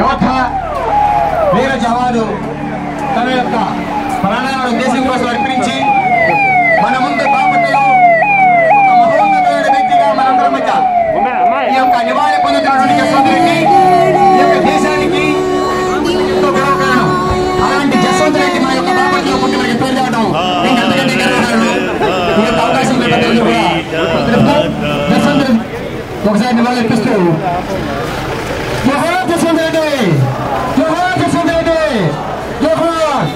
యోధ వీర జవాను తన యొక్క ప్రాణాలను దేశం కోసం అర్పించి మన ముందు బాపట్లో ఒక మహోన్నతమైన వ్యక్తిగా మనందరం మధ్య ఈ యొక్క నివాళి పొందుతున్నటువంటి జస్వంత్ రెడ్డి ఈ యొక్క దేశానికి ఎంతో గర్వకారణం అలాంటి జస్వంత్ రెడ్డి మా యొక్క బాపట్లో పుట్టి మనకి పేరు తేవడం ఇంకా అంతకంటే గర్వకారణం ఈ యొక్క అవకాశం పెద్దలు కూడా తెలుపుతూ జస్వంత్ రెడ్డి ఒకసారి నివాళి అర్పిస్తూ జోహార్ జస్వంత్ రెడ్డి జోహార్ జస్వంత్ రెడ్డి జోహార్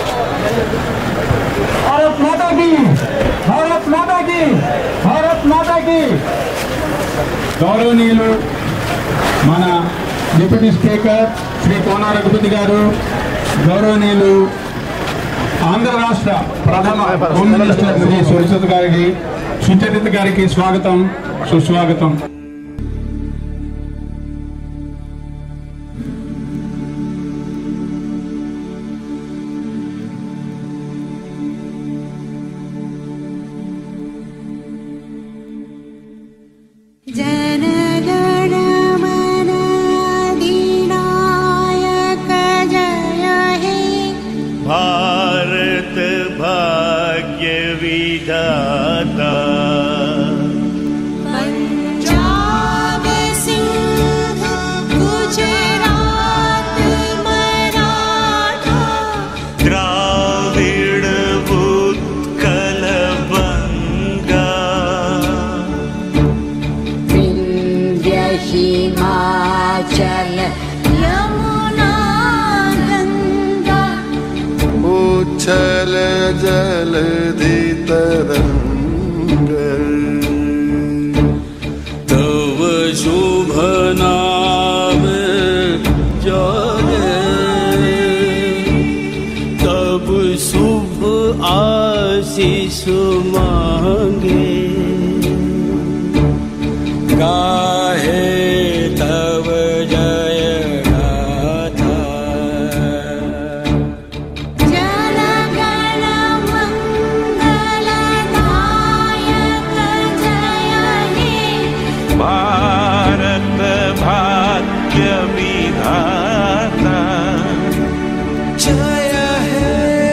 భారత్ మాతా की భారత్ మాతా की భారత్ మాతా की గౌరవనీయులు మన డిప్యూటీ స్పీకర్ శ్రీ కోన రఘుపతి గారు గౌరవనీయులు ఆంధ్ర రాష్ట్ర ప్రథమ హోమ్ మినిస్టర్ శ్రీ సురక్షిత గారికి సుచరిత గారికి స్వాగతం సుస్వాగతం जनगणमनाधिनायक जय हे भारत भाग्य विधाता पञ्जाब सिन्ध गुजरात मराठा द्राविड उत्कल बंगा विन्ध्य हिमाचल यमुना गङ्गा उच्छल जलधि तरंग तव शुभ नाम जागे तब शुभ आशीष मांगे गाहे तव जय गाथा जनगणमङ्गलदायक जय हे भारत भाग्य विधाता जय हे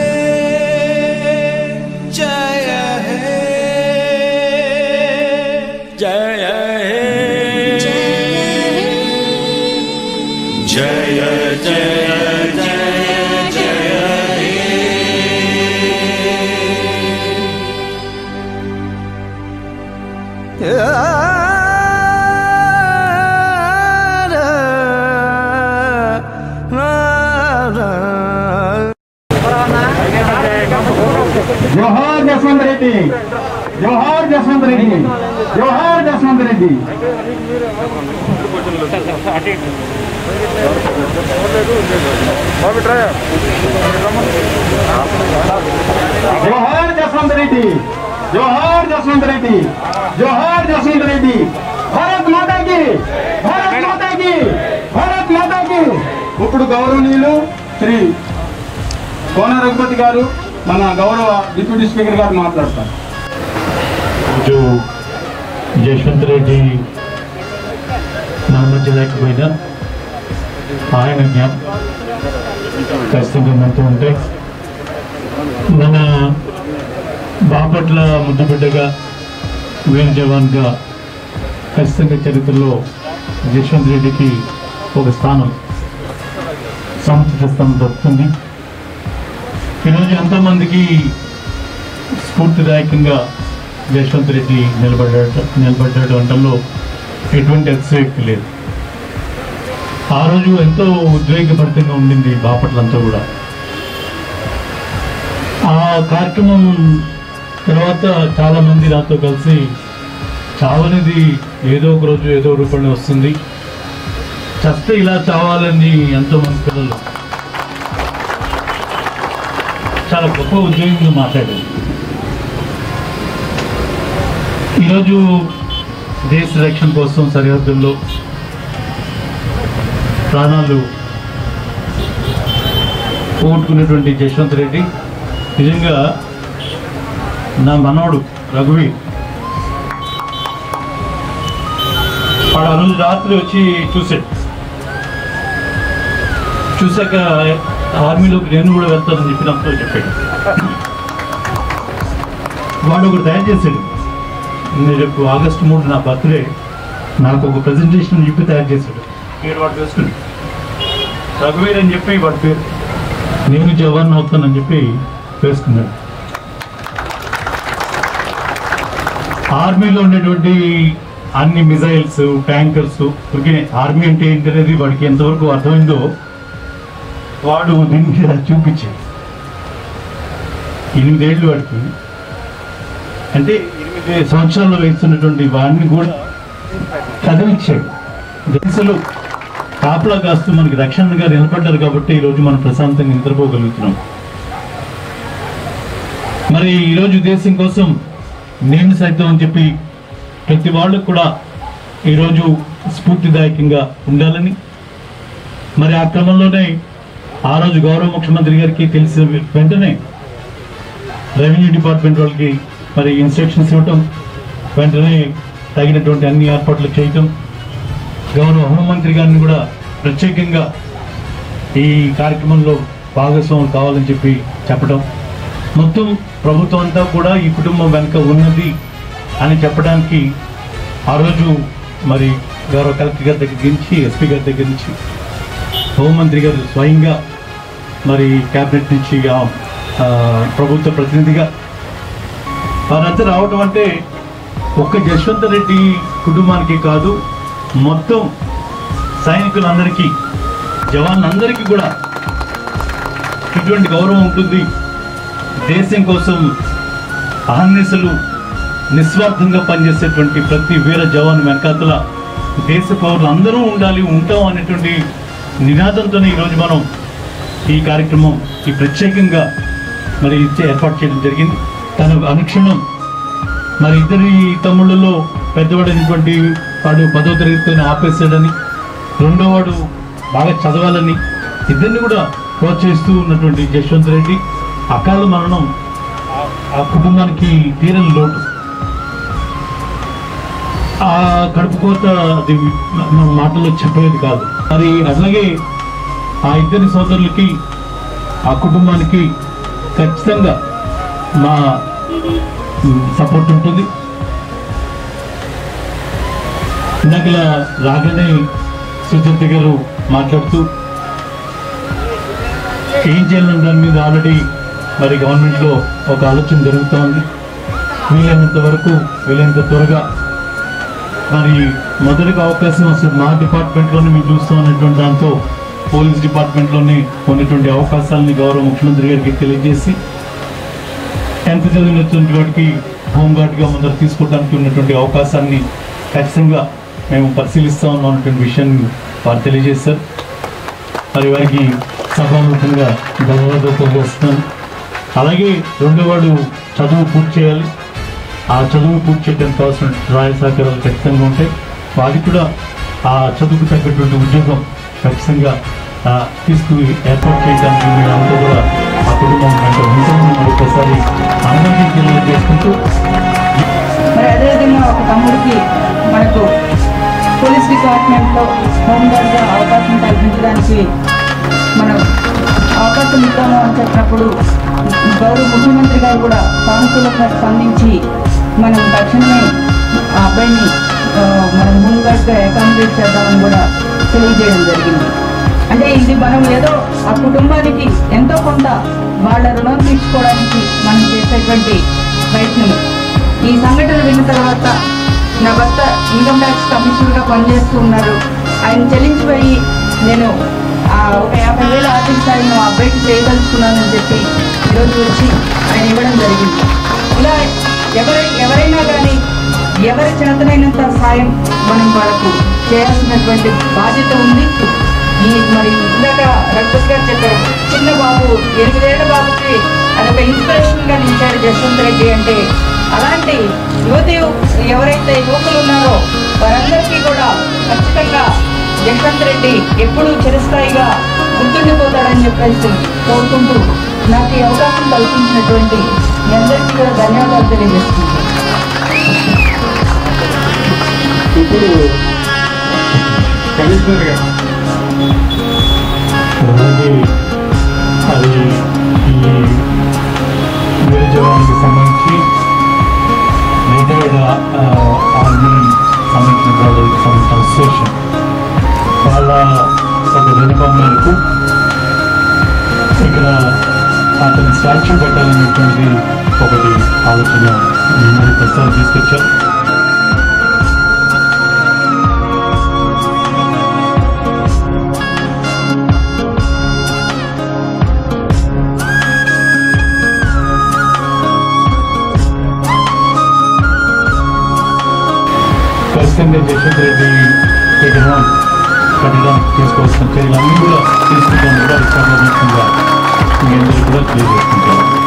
जय हे जय हे जय जय जय जय జోహార్ జస్వంత్ రెడ్డి జోహార్ జస్వంత్ రెడ్డి జోహార్ జస్వంత్ రెడ్డి జోహార్ జస్వంత్ రెడ్డి జోహార్ జస్వంత్ రెడ్డి జోహార్ జస్వంత్ రెడ్డి భారత్ మాతాకి భారత్ మాతాకి భారత్ మాతాకి ఇప్పుడు గౌరవనీయులు శ్రీ కోన రఘుపతి గారు మన గౌరవ డిప్యూటీ స్పీకర్ గారు మాట్లాడతారు जो జయశ్వంత్ రెడ్డి మన మధ్య లేకపోయినా ఆయన జ్ఞాప ఖచ్చితంగా మనతో ఉంటాయి మన బాపట్ల ముద్దుబిడ్డగా వీర జవాన్గా ఖచ్చితంగా చరిత్రలో జయశ్వంత్ రెడ్డికి ఒక స్థానం సముచిత స్థానం దొరుకుతుంది ఈరోజు ఎంతోమందికి స్ఫూర్తిదాయకంగా జయశ్వంత్ రెడ్డి నిలబడ్డాడు నిలబడ్డాడు అంటంలో ఎటువంటి అతిశయోక్తి లేదు ఆ రోజు ఎంతో ఉద్వేగభరితంగా ఉండింది బాపట్లంతా కూడా ఆ కార్యక్రమం తర్వాత చాలా మంది నాతో కలిసి చావనేది ఏదో ఒక రోజు ఏదో ఒక రూపంలో వస్తుంది చస్తే ఇలా చావాలని ఎంతో మంది పిల్లలు చాలా గొప్ప ఉద్యోగంగా మాట్లాడారు ఈరోజు దేశ రక్షణ కోసం సరిహద్దుల్లో ప్రాణాలు పోగొట్టుకున్నటువంటి జశ్వంత్ రెడ్డి నిజంగా నా మనవడు రఘువీ వాడు ఆ రోజు రాత్రి వచ్చి చూసాడు చూశాక ఆర్మీలోకి నేను కూడా వెళ్తానని చెప్పినప్పుడు చెప్పాడు వాడు ఒకటి తయారు చేశాడు నేను రేపు ఆగస్టు మూడు నా బర్త్డే నాకు ఒక ప్రజెంటేషన్ చెప్పి తయారు చేశాడు పేరు వాడు వేసుకుని రఘువీర్ అని చెప్పి వాడి పేరు నేను జవాన్ అవుతానని చెప్పి వేసుకున్నాడు ఆర్మీలో ఉండేటువంటి అన్ని మిజైల్స్ ట్యాంకర్స్ ఊరికే ఆర్మీ అంటే ఏంటి అనేది వాడికి ఎంతవరకు అర్థమైందో వాడు దీని మీద చూపించాడు ఎనిమిదేళ్ళు వాడికి అంటే ఎనిమిది సంవత్సరాలు వేస్తున్నటువంటి వాడిని కూడా చదివించాడు దేశంలో కాపలా కాస్తూ మనకి రక్షణగా నిలబడ్డారు కాబట్టి ఈరోజు మనం ప్రశాంతంగా నిద్రపోగలుగుతున్నాం మరి ఈరోజు దేశం కోసం నేను సైతం అని చెప్పి ప్రతి వాళ్ళకు కూడా ఈరోజు స్ఫూర్తిదాయకంగా ఉండాలని మరి ఆ క్రమంలోనే ఆ రోజు గౌరవ ముఖ్యమంత్రి గారికి తెలిసిన వెంటనే రెవెన్యూ డిపార్ట్మెంట్ వాళ్ళకి మరి ఇన్స్ట్రక్షన్స్ ఇవ్వటం వెంటనే తగినటువంటి అన్ని ఏర్పాట్లు చేయటం గౌరవ హోంమంత్రి గారిని కూడా ప్రత్యేకంగా ఈ కార్యక్రమంలో భాగస్వాములు కావాలని చెప్పి చెప్పడం మొత్తం ప్రభుత్వం అంతా కూడా ఈ కుటుంబం వెనుక ఉన్నది అని చెప్పడానికి ఆ రోజు మరి గౌరవ కలెక్టర్ గారి దగ్గర నుంచి ఎస్పీ గారి దగ్గర నుంచి హోంమంత్రి గారు స్వయంగా మరి క్యాబినెట్ నుంచి ఆ, ఆ, ప్రభుత్వ ప్రతినిధిగా వారంతా రావటం అంటే ఒక్క జశ్వంత్ రెడ్డి కుటుంబానికి కాదు మొత్తం సైనికులందరికీ జవాన్లందరికీ కూడా ఇటువంటి గౌరవం ఉంటుంది దేశం కోసం అహర్నిశలు నిస్వార్థంగా పనిచేసేటువంటి ప్రతి వీర జవాన్ వెనకాతల దేశ పౌరులు అందరూ ఉండాలి ఉంటాం అనేటువంటి నినాదంతోనే ఈరోజు మనం ఈ కార్యక్రమం ఈ ప్రత్యేకంగా మరి ఇచ్చే ఏర్పాటు చేయడం జరిగింది తన అనుక్షణం మరి ఇద్దరి తమ్ముళ్ళలో పెద్దవాడైనటువంటి వాడు పదో తరగతితో ఆపేశాడని రెండో వాడు బాగా చదవాలని ఇద్దరిని కూడా ప్రోత్సహిస్తూ ఉన్నటువంటి జశ్వంత్ రెడ్డి అకాల మరణం ఆ- ఆ కుటుంబానికి తీరని లోటు ఆ కడుపు కోత అది మన మాటల్లో చెప్పేది కాదు మరి అట్లాగే ఆ ఇద్దరి సోదరులకి ఆ కుటుంబానికి ఖచ్చితంగా మా సపోర్ట్ ఉంటుంది ఇందాకలా రాగానే సుజాత గారు మాట్లాడుతూ ఏం చేయాలని దాని మీద ఆల్రెడీ మరి గవర్నమెంట్లో ఒక ఆలోచన జరుగుతోంది వీలైనంత వరకు వీలైనంత త్వరగా మరి మొదటిగా అవకాశం వస్తుంది మా డిపార్ట్మెంట్లోనే మేము చూస్తాం అనేటువంటి దాంతో పోలీస్ డిపార్ట్మెంట్లోనే ఉన్నటువంటి అవకాశాలని గౌరవ ముఖ్యమంత్రి గారికి తెలియజేసి టెన్త్ చదివినటువంటి వాటికి హోంగార్డ్గా ముందర తీసుకోవడానికి ఉన్నటువంటి అవకాశాన్ని ఖచ్చితంగా మేము పరిశీలిస్తా ఉన్నాం అన్నటువంటి విషయాన్ని వారు తెలియజేశారు మరి వారికి సభాముఖంగా ధన్యవాదాలు తెలియజేస్తున్నాను అలాగే రెండోవాడు చదువు పూర్తి చేయాలి ఆ చదువు పూర్తి చేయడానికి కావాల్సిన రాయ సహకారాలు ఖచ్చితంగా ఉంటాయి వారికి కూడా ఆ చదువుకు తగ్గటువంటి ఉద్యోగం ఖచ్చితంగా ఆ, తీసుకు ఏర్పాటు చేయడానికి మేమంతా కూడా ఆ కుటుంబం వెంట ఉంటామని మరొకసారి అందరికీ తెలియజేసుకుంటూ మరి అదేవిధంగా ఒక తమ్ముడికి మనకు పోలీస్ డిపార్ట్మెంట్లో హోంగార్డ్గా అవకాశం కల్పించడానికి మనం అవకాశం ఇద్దాము అని చెప్పినప్పుడు గౌరవ ముఖ్యమంత్రి గారు కూడా సానుకూలంగా స్పందించి మనం తక్షణమే ఆ అబ్బాయిని ఆ, మనం హోంగార్డ్గా అకామిడేట్ చేద్దామని కూడా తెలియజేయడం జరిగింది అంటే ఇది మనం ఏదో ఆ కుటుంబానికి ఎంతో కొంత వాళ్ళ రుణం తీర్చుకోవడానికి మనం చేసేటువంటి ప్రయత్నం ఈ సంఘటన విన్న తర్వాత నా భర్త ఇన్కమ్ ట్యాక్స్ కమిషనర్గా పనిచేస్తూ ఉన్నారు ఆయన చెల్లించిపోయి నేను ఆ ఒక యాభై వేల ఆర్థిక సాయం ఆ అబ్బాయికి చేయదలుచుకున్నానని చెప్పి ఈరోజు వచ్చి ఆయన ఇవ్వడం జరిగింది ఇలా ఎవరై ఎవరైనా కానీ ఎవరి చేతనైనంత సాయం మనం వాళ్ళకు చేయాల్సినటువంటి బాధ్యత ఉంది ఈ మరి ఇందాక రఘుపతి గారు చెప్పారు చిన్న బాబు ఎనిమిదేళ్ల బాబుకి అదొక ఇన్స్పిరేషన్ గా నిలిచాడు జస్వంత్ రెడ్డి అంటే అలాంటి యువతి ఎవరైతే యువకులు ఉన్నారో వారందరికీ కూడా ఖచ్చితంగా జస్వంత్ రెడ్డి ఎప్పుడూ చిరస్థాయిగా గుర్తుండిపోతాడని చెప్పేసి కోరుకుంటూ నాకు ఈ అవకాశం కల్పించినటువంటి మీ అందరికీ కూడా ధన్యవాదాలు తెలియజేస్తున్నాను ఇప్పుడు కమిషనర్ గారు అలాగే మేరకు ఇక్కడ అతని స్టాచ్యూ పెట్టాలనేటువంటిది ఒకటి ఆలోచన మరి ప్రస్తావన తీసుకొచ్చారు ఖచ్చితంగా జయశంకర్ రెడ్డి విగ్రహం కట్టడానికి తీసుకోవాల్సిన చర్యలన్నీ కూడా తీసుకుంటాను కూడా విశాఖపట్నంగా మీ అందరూ కూడా తెలియజేసుకుంటారు